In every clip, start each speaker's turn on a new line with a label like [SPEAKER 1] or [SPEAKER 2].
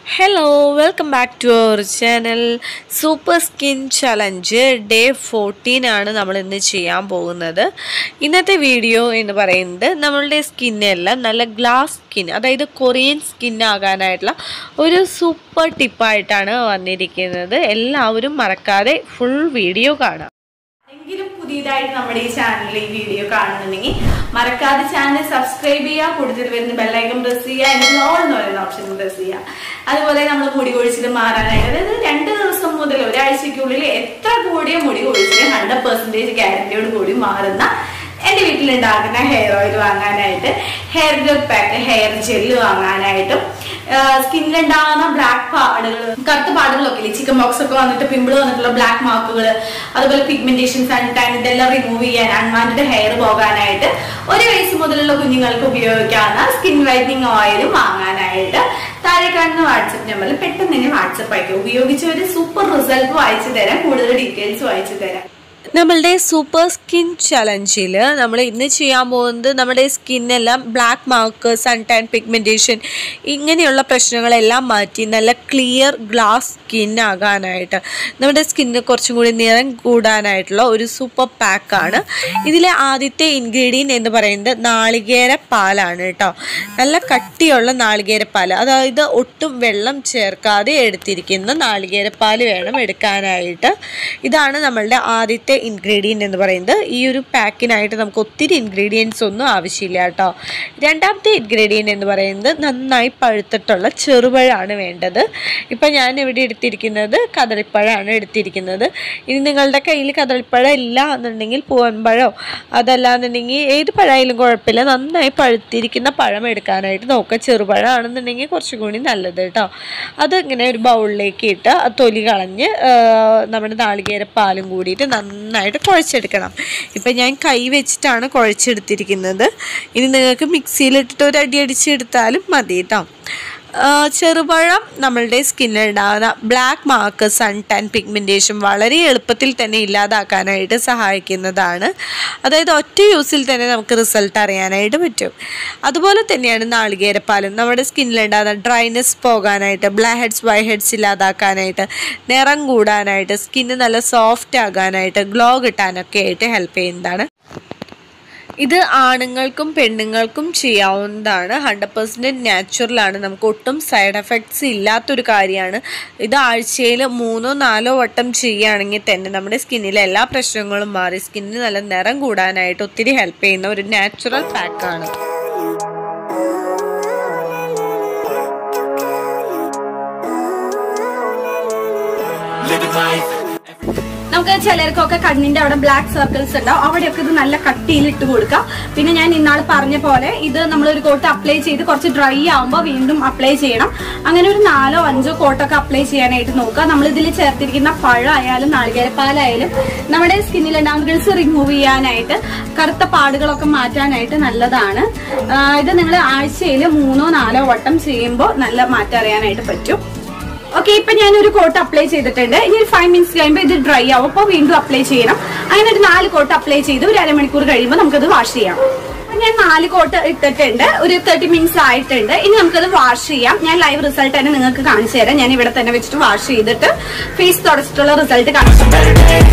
[SPEAKER 1] Hello welcome back to our channel super skin challenge day fourteen ആണ് നമ്മൾ ഇന്ന് ചെയ്യാൻ പോകുന്നത് ഇന്നത്തെ വീഡിയോ എന്ന് പറയുന്നത് നമ്മളുടെ സ്കിന്നെല്ലാം നല്ല ഗ്ലാസ് സ്കിൻ അതായത് കൊറിയൻ സ്കിൻ ആകാനായിട്ടുള്ള ഒരു സൂപ്പർ ടിപ്പായിട്ടാണ് വന്നിരിക്കുന്നത് എല്ലാവരും മറക്കാതെ ഫുൾ വീഡിയോ കാണാം
[SPEAKER 2] എങ്കിലും പുതിയതായിട്ട് നമ്മുടെ ഈ ചാനലിൽ ഈ വീഡിയോ കാണുന്നുണ്ടെങ്കിൽ മറക്കാതെ ചാനൽ സബ്സ്ക്രൈബ് ചെയ്യുക കൂടുതൽ വരുന്ന ബെല്ലൈക്കൺ പ്രസ് ചെയ്യുക അതിന് ഓൾ എന്ന് പറയുന്ന ഓപ്ഷൻ പ്രസ് ചെയ്യുക അതുപോലെ നമ്മൾ മുടി കൊഴിച്ചിൽ മാറാനായിട്ട് അതായത് രണ്ട് ദിവസം മുതൽ ഒരാഴ്ചയ്ക്കുള്ളിൽ എത്ര കൂടിയ മുടി കൊഴിച്ചിൽ ഹൺഡ്രഡ് പെർസെന്റേജ് ഗ്യാരണ്ടിയോട് കൂടി മാറുന്ന എന്റെ വീട്ടിലുണ്ടാക്കുന്ന ഹെയർ ഓയിൽ വാങ്ങാനായിട്ട് hair growth pack hair gel വാങ്ങാനായിട്ടും സ്കിന്നിലുണ്ടാകുന്ന ബ്ലാക്ക് പാടുകൾ കറുത്ത പാടുകളൊക്കെ ഇല്ലേ ചിക്കൻ ബോക്സ് ഒക്കെ വന്നിട്ട് പിമ്പിൾ വന്നിട്ടുള്ള ബ്ലാക്ക് മാർക്കുകൾ അതുപോലെ പിഗ്മെന്റേഷൻ സൺടാൻ ഇതെല്ലാം റിമൂവ് ചെയ്യാൻ അൺവാൻഡ് ഹെയർ പോകാനായിട്ട് ഒരു വയസ്സ് മുതലുള്ള കുഞ്ഞുങ്ങൾക്ക് ഉപയോഗിക്കാവുന്ന സ്കിൻ വൈറ്റനിങ് ഓയിലും വാങ്ങാനായിട്ട് താഴെ കാണുന്ന വാട്സപ്പ് നമ്പറിൽ പെട്ടെന്ന് തന്നെ വാട്സപ്പ് അയക്കും ഉപയോഗിച്ച ഒരു സൂപ്പർ റിസൾട്ട് വായിച്ചു തരാം കൂടുതൽ ഡീറ്റെയിൽസ് വായിച്ചു തരാം
[SPEAKER 1] നമ്മളുടെ സൂപ്പർ സ്കിൻ ചലഞ്ചിൽ നമ്മൾ ഇന്ന് ചെയ്യാൻ പോകുന്നത് നമ്മുടെ സ്കിന്നെല്ലാം black mark sun tan pigmentation ഇങ്ങനെയുള്ള പ്രശ്നങ്ങളെല്ലാം മാറ്റി നല്ല ക്ലിയർ ഗ്ലാസ് സ്കിൻ ആകാനായിട്ട് നമ്മുടെ സ്കിന്നിന് കുറച്ചും കൂടി നിറം കൂടാനായിട്ടുള്ള ഒരു സൂപ്പർ പാക്കാണ് ഇതിലെ ആദ്യത്തെ ഇൻഗ്രീഡിയൻറ്റ് എന്ന് പറയുന്നത് നാളികേര പാലാണ് കേട്ടോ നല്ല കട്ടിയുള്ള നാളികേരപ്പാൽ അതായത് ഒട്ടും വെള്ളം ചേർക്കാതെ എടുത്തിരിക്കുന്ന നാളികേരപ്പാൽ വേണം എടുക്കാനായിട്ട് ഇതാണ് നമ്മളുടെ ആദ്യത്തെ ഇൻഗ്രീഡിയൻ്റ് എന്ന് പറയുന്നത് ഈ ഒരു പാക്കിനായിട്ട് നമുക്ക് ഒത്തിരി ഇൻഗ്രീഡിയൻസ് ഒന്നും ആവശ്യമില്ല കേട്ടോ രണ്ടാമത്തെ ഇൻഗ്രീഡിയൻ്റ് എന്ന് പറയുന്നത് നന്നായി പഴുത്തിട്ടുള്ള ചെറുപഴമാണ് വേണ്ടത് ഇപ്പം ഞാൻ ഇവിടെ എടുത്തിരിക്കുന്നത് കദളിപ്പഴമാണ് എടുത്തിരിക്കുന്നത് ഇനി നിങ്ങളുടെ കയ്യിൽ കദളിപ്പഴം ഇല്ല എന്നുണ്ടെങ്കിൽ പൂവൻപഴമോ അതല്ലാന്നുണ്ടെങ്കിൽ ഏത് പഴമായാലും കുഴപ്പമില്ല നന്നായി പഴുത്തിരിക്കുന്ന പഴം എടുക്കാനായിട്ട് നോക്കുക ചെറുപഴമാണെന്നുണ്ടെങ്കിൽ കുറച്ചും കൂടി നല്ലത് കേട്ടോ അത് ഇങ്ങനെ ഒരു ബൗളിലേക്ക് ഇട്ട് ആ തൊലി കളഞ്ഞ് ആ, നമ്മുടെ നാളികേര പാലും കൂടിയിട്ട് നന്നായിട്ട് കുഴച്ചെടുക്കണം ഇപ്പം ഞാൻ കൈ വെച്ചിട്ടാണ് കുഴച്ചെടുത്തിരിക്കുന്നത് ഇനി നിങ്ങൾക്ക് മിക്സിയിലിട്ടിട്ട് ഒരു അടി അടിച്ചെടുത്താലും മതി കേട്ടോ ആ, ചെറുപഴം നമ്മളുടെ സ്കിന്നിലുണ്ടാകുന്ന black mark sun tan pigmentation വളരെ എളുപ്പത്തിൽ തന്നെ ഇല്ലാതാക്കാനായിട്ട് സഹായിക്കുന്നതാണ് അതായത് ഒറ്റ യൂസിൽ തന്നെ നമുക്ക് റിസൾട്ട് അറിയാനായിട്ട് പറ്റും അതുപോലെ തന്നെയാണ് നാളികേരപ്പാലും നമ്മുടെ സ്കിന്നിലുണ്ടാകുന്ന ഡ്രൈനെസ് പോകാനായിട്ട് ബ്ലാക്ക് ഹെഡ്സ് വൈ ഹെഡ്സ് ഇല്ലാതാക്കാനായിട്ട് നിറം കൂടാനായിട്ട് സ്കിന്ന് നല്ല സോഫ്റ്റ് ആകാനായിട്ട് ഗ്ലോ കിട്ടാനൊക്കെ ആയിട്ട് ഹെൽപ്പ് ചെയ്യുന്നതാണ് ഇത് ആണുങ്ങൾക്കും പെണ്ണുങ്ങൾക്കും ചെയ്യാവുന്നതാണ് ഹൺഡ്രഡ് പെർസെൻറ്റ് നാച്ചുറലാണ് നമുക്ക് ഒട്ടും സൈഡ് എഫക്ട്സ് ഇല്ലാത്തൊരു കാര്യമാണ് ഇത് ആഴ്ചയിൽ മൂന്നോ നാലോ വട്ടം ചെയ്യുകയാണെങ്കിൽ തന്നെ നമ്മുടെ സ്കിന്നിലെ എല്ലാ പ്രശ്നങ്ങളും മാറി സ്കിന്നിന് നല്ല നിറം കൂടാനായിട്ട് ഒത്തിരി ഹെൽപ്പ് ചെയ്യുന്ന ഒരു നാച്ചുറൽ പാക്കാണ്
[SPEAKER 3] living life.
[SPEAKER 2] നമുക്ക് ചിലർക്കൊക്കെ കണ്ണിന്റെ അവിടെ ബ്ലാക്ക് സർക്കിൾസ് ഉണ്ടാവും അവിടെയൊക്കെ ഇത് നല്ല കട്ടിയിൽ ഇട്ട് കൊടുക്കാം പിന്നെ ഞാൻ ഇന്നാൾ പറഞ്ഞ പോലെ ഇത് നമ്മൾ ഒരു കോട്ട് അപ്ലൈ ചെയ്ത് കുറച്ച് ഡ്രൈ ആവുമ്പോൾ വീണ്ടും അപ്ലൈ ചെയ്യണം അങ്ങനെ ഒരു നാലോ അഞ്ചോ കോട്ടൊക്കെ അപ്ലൈ ചെയ്യാനായിട്ട് നോക്കുക നമ്മൾ ഇതിൽ ചേർത്തിരിക്കുന്ന പഴമായാലും നാളികേരപ്പാലായാലും നമ്മുടെ സ്കിന്നിലുണ്ടാകുന്ന ഗിൾസ് റിമൂവ് ചെയ്യാനായിട്ട് കറുത്ത പാടുകളൊക്കെ മാറ്റാനായിട്ട് നല്ലതാണ് ആ, ഇത് നിങ്ങൾ ആഴ്ചയിൽ മൂന്നോ നാലോ വട്ടം ചെയ്യുമ്പോൾ നല്ല മാറ്റം അറിയാനായിട്ട് പറ്റും ഓക്കെ ഇപ്പൊ ഞാൻ ഒരു കോട്ട് അപ്ലൈ ചെയ്തിട്ടുണ്ട് ഇനി ഒരു ഫൈവ് മിനിറ്റ്സ് കഴിയുമ്പോൾ ഇത് ഡ്രൈ ആവും അപ്പോൾ വീണ്ടും അപ്ലൈ ചെയ്യണം അങ്ങനെ ഒരു നാല് കോട്ട് അപ്ലൈ ചെയ്ത് ഒരു അരമണിക്കൂർ കഴിയുമ്പോൾ നമുക്കത് വാഷ് ചെയ്യാം അപ്പൊ ഞാൻ നാല് കോട്ട് ഇട്ടിട്ടുണ്ട് ഒരു തേർട്ടി മിനിറ്റ്സ് ആയിട്ടുണ്ട് ഇനി നമുക്കത് വാഷ് ചെയ്യാം ഞാൻ ലൈവ് റിസൾട്ട് തന്നെ നിങ്ങൾക്ക് കാണിച്ചു തരാം ഞാൻ ഇവിടെ തന്നെ വെച്ചിട്ട് വാഷ് ചെയ്തിട്ട് ഫേസ് തുടച്ചിട്ടുള്ള റിസൾട്ട് കാണിച്ചു
[SPEAKER 3] Better days.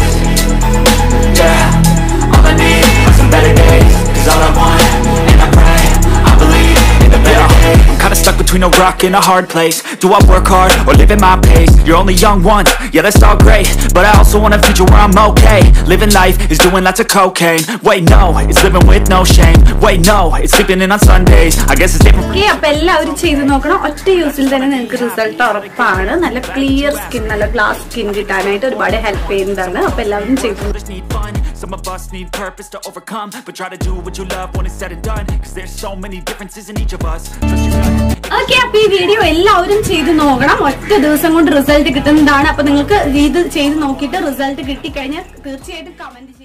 [SPEAKER 3] Yeah. All I need are some better days. Cause all I want, and I pray, I believe in the better days. I'm kinda stuck between a rock and a hard place. Do I work hard or live at my pace? You're only young once, yeah that's all great. But I also want a future where I'm okay. Living life is doing lots of cocaine. Wait, no, it's living with no shame. Wait, no, it's sleeping in on Sundays. I guess it's different.
[SPEAKER 2] Okay അപ്പൊ എല്ലാവരും ചെയ്ത് നോക്കണം ഒറ്റ യൂസിൽ തന്നെ നിങ്ങൾക്ക് result ഉറപ്പാണ് നല്ല clear skin നല്ല ഗ്ലാസ് സ്കിൻ കിട്ടാനായിട്ട് ഒരുപാട് ഹെൽപ്പ് ചെയ്യുന്നതാണ് അപ്പൊ എല്ലാവരും ചെയ്തു
[SPEAKER 3] Some of us need fun, some of us need purpose to overcome But try to do what you love when it's said and done Cause there's so many differences in each of us Trust your gut
[SPEAKER 2] okay അപ്പൊ ഈ video എല്ലാവരും ചെയ്ത് നോക്കണം ഒറ്റ ദിവസം കൊണ്ട് result കിട്ടുന്നതാണ് അപ്പൊ നിങ്ങൾക്ക് ഇത് ചെയ്ത് നോക്കിയിട്ട് റിസൾട്ട് കിട്ടിക്കഴിഞ്ഞാൽ തീർച്ചയായിട്ടും കമന്റ്